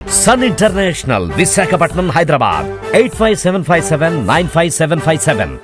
Sun international Visakhapatnam Hyderabad eight five seven five seven nine five seven five seven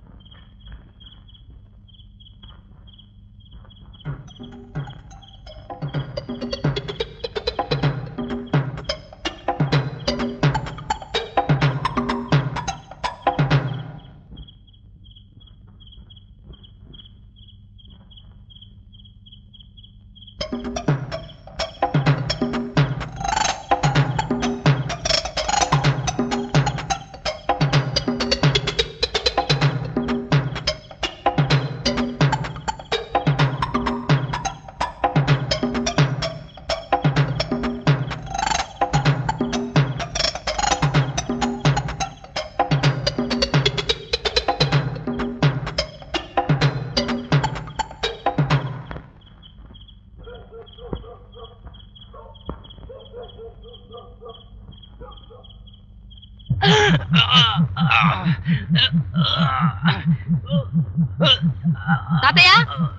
తాతయ్య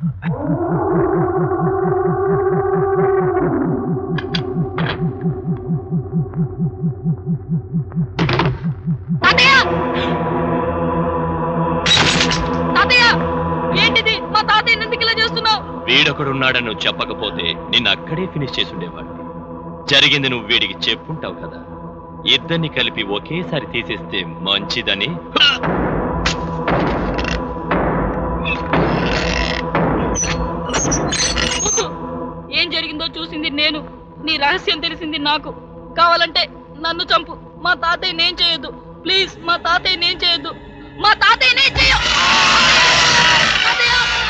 తాతయ్య తాతయ్య ఏంటిది మా తాతయ్య ఎందుకు ఇలా చేస్తున్నావు వీడొకడున్నాడని నువ్వు చెప్పకపోతే నిన్ను అక్కడే ఫినిష్ చేసి ఉండేవాడు జరిగింది నువ్వు వీడికి చెప్పుంటావు కదా ఇద్దరిని కలిపి ఒకేసారి తీసేస్తే మంచిదని వద్దు. ఏం జరిగిందో చూసింది నేను నీ రహస్యం తెలిసింది నాకు కావాలంటే నన్ను చంపు మా తాతయ్య నేను చేయొద్దు ప్లీజ్ మా తాతయ్య నేను చేయొద్దు మా తాతయ్య నేను చేయ తాతయ్య!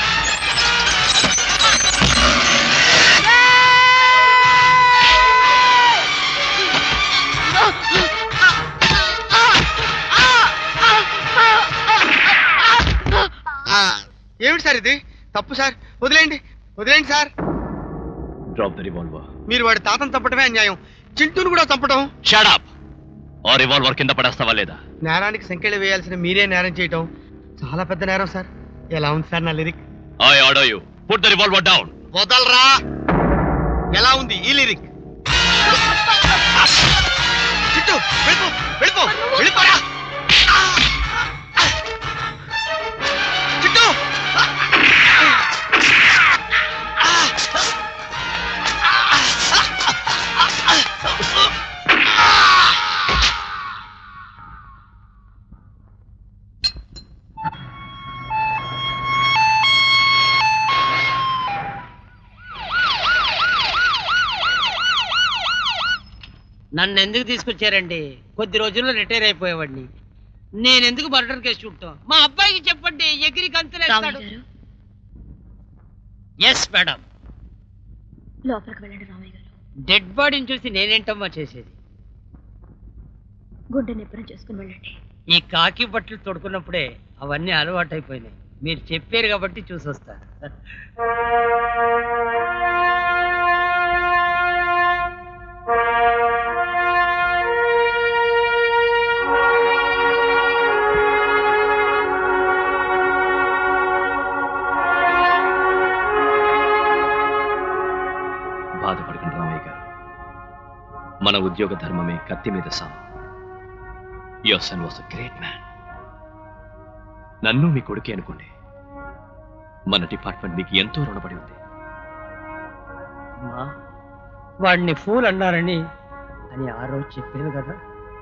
ఏమిటి సార్ ఇది తప్పు సార్ వదిలేండి వదిలేండి సార్ డ్రాప్ ద రివాల్వర్ మీరు వాడి తాతను చంపటమే అన్యాయం చింటూను కూడా చంపడం షడప్ ఆ రివాల్వర్ కింద పడేస్తావా లేదా నేరానికి సంఖ్యలు వేయాల్సిన మీరే నేరం చేయటం చాలా పెద్ద నేరం సార్ ఎలా ఉంది సార్ నా lyric I order you put the revolver down వదలరా ఎలా ఉంది ఈ లిరిక్ చిట్టు వెళ్ళిపో వెళ్ళిపో వెళ్ళిపోరా చిట్టు నన్ను ఎందుకు తీసుకొచ్చారండి కొద్ది రోజుల్లో రిటైర్ అయిపోయేవాడిని నేను ఎందుకు మర్డర్ కేసు చుట్టాం మా అబ్బాయికి చెప్పండి ఎగిరి కంతులేస్తాడు ఎస్ మేడం లోపలికి వెళ్ళండి రామయ్య గారు డెడ్ బాడీని చూసి నేనేంటమ్మా చేసేది గుండె నిబ్బరం చేసుకుని వెళ్ళండి ఈ కాకి బట్టలు తొడుకున్నప్పుడే అవన్నీ అలవాటైపోయినాయి మీరు చెప్పారు కాబట్టి చూసొస్తా బాధపడకండి రామయ్య గారు మన ఉద్యోగ ధర్మమే కత్తి మీద సాము your son was a great man నన్ను మీ కొడుకే అనుకోండి మన డిపార్ట్మెంట్ మీకు ఎంతో రుణపడి ఉంది అమ్మా వాడిని ఫూల్ అన్నారని అని ఆ రోజు చెప్పాను కదా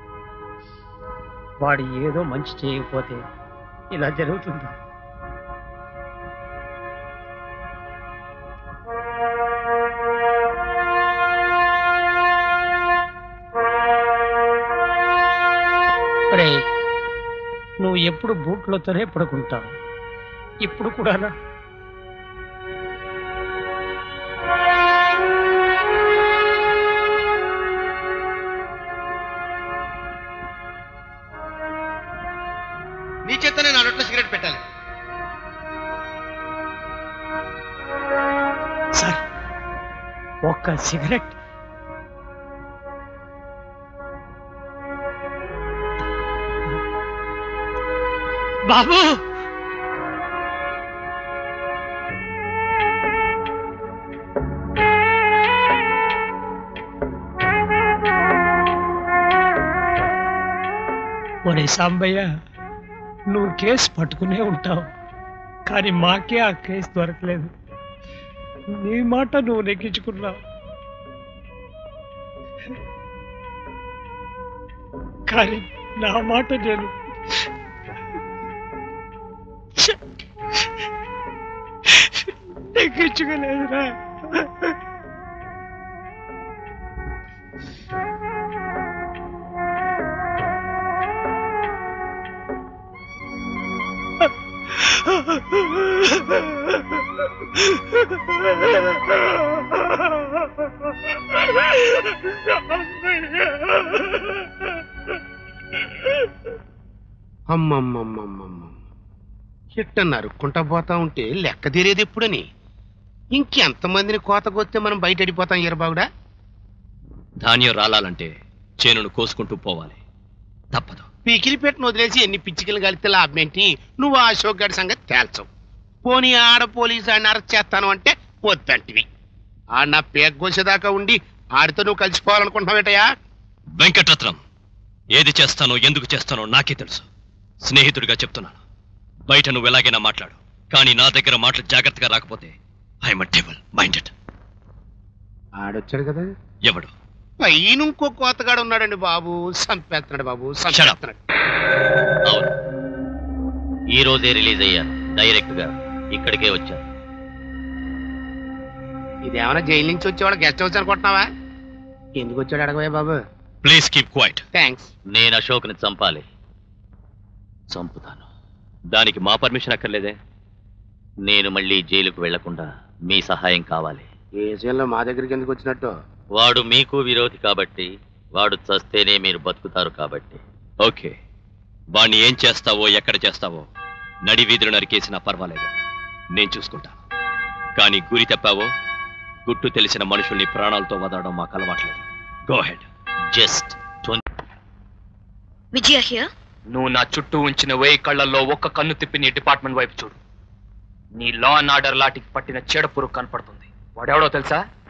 వాడు ఏదో మంచి చేయకపోతే ఇలా జరుగుతుంది ఒరేయ్, నువ్వు ఎప్పుడు బూట్లతోనే పడుకుంటావు ఇప్పుడు కూడానా నీ చేతనే నా నోట్లో సిగరెట్ పెట్టాలి సార్ ఒక్క సిగరెట్ బాబు ఒరే సాంబయ్య నువ్వు కేసు పట్టుకునే ఉంటావు కానీ మాకే ఆ కేసు దొరకలేదు నీ మాట నువ్వు నెగ్గించుకున్నావు కానీ నా మాట నేను నెగ్గించుకోలేదురా అమ్మమ్మమ్మమ్మమ్మ ఎట్టన్నారు కుంట పోతా ఉంటే లెక్క తీరేది ఎప్పుడని ఇంకెంతమందిని కోతకొస్తే మనం బయట వెళ్ళిపోతాం ఈరబాగుడా ధాన్యం రాలాలంటే చేనును కోసుకుంటూ పోవాలి తప్పదు పీకిలి పెట్టిన వదిలేసి ఎన్ని పిచ్చికలు కలిస్తే లాభం ఏంటి నువ్వు ఆ అశోక్ గడి సంగతి తేల్చవు పోనీ ఆడ పోలీసు ఆయన అరెస్ట్ చేస్తాను అంటే వద్దంటివి ఆడ నా పేక కోసేదాకా ఉండి ఆడితో నువ్వు కలిసిపోవాలనుకుంటున్నావేటయా వెంకటరత్నం ఏది చేస్తానో ఎందుకు చేస్తానో నాకే తెలుసు స్నేహితుడిగా చెప్తున్నాను బయట నువ్వు ఎలాగైనా మాట్లాడు కానీ నా దగ్గర మాటలు జాగ్రత్తగా రాకపోతే ఐఎమ్ టేబుల్ మైండెడ్ ఆడొచ్చాడు కదా ఎవడు పైన ఇంకో కోతగాడు ఉన్నాడండి బాబు సంపేస్తున్నాడు బాబు సంపేస్తున్నాడు అవును ఈ రోజే రిలీజ్ అయ్యాను డైరెక్ట్ గా ఇక్కడికే వచ్చాను ఇదేమన్నా జైలు నుంచి వచ్చేవాడు గెస్ట్ హౌస్ అనుకుంటున్నావా ఎందుకు వచ్చాడు అడగవే బాబు ప్లీజ్ కీప్ క్వైట్ థ్యాంక్స్ నేను అశోక్ని చంపాలి చంపుతాను దానికి మా పర్మిషన్ అక్కర్లేదే నేను మళ్ళీ జైలుకు వెళ్లకుండా మీ సహాయం కావాలి ఏ విషయంలో మా దగ్గరికి ఎందుకు వచ్చినట్టు వాడు మీకు విరోధి కాబట్టి వాడు చస్తేనే మీరు బతుకుతారు కాబట్టి ఓకే వాణ్ణి ఏం చేస్తావో ఎక్కడ చేస్తావో నడి వీధులు నరికేసినా పర్వాలేదు నేను చూసుకుంటాను కానీ గురి తప్పావో గుట్టు తెలిసిన మనుషుల్ని ప్రాణాలతో వదలడం మాకు అలవాట్లేదు go ahead just Vijaya here నువ్వు నా చుట్టూ ఉంచిన వేయి కళ్ళల్లో ఒక్క కన్ను తిప్పి నీ డిపార్ట్మెంట్ వైపు చూడు నీ లా అండ్ ఆర్డర్ లాటికి పట్టిన చీడ పురుగు కనపడుతుంది వాడెవడో తెలుసా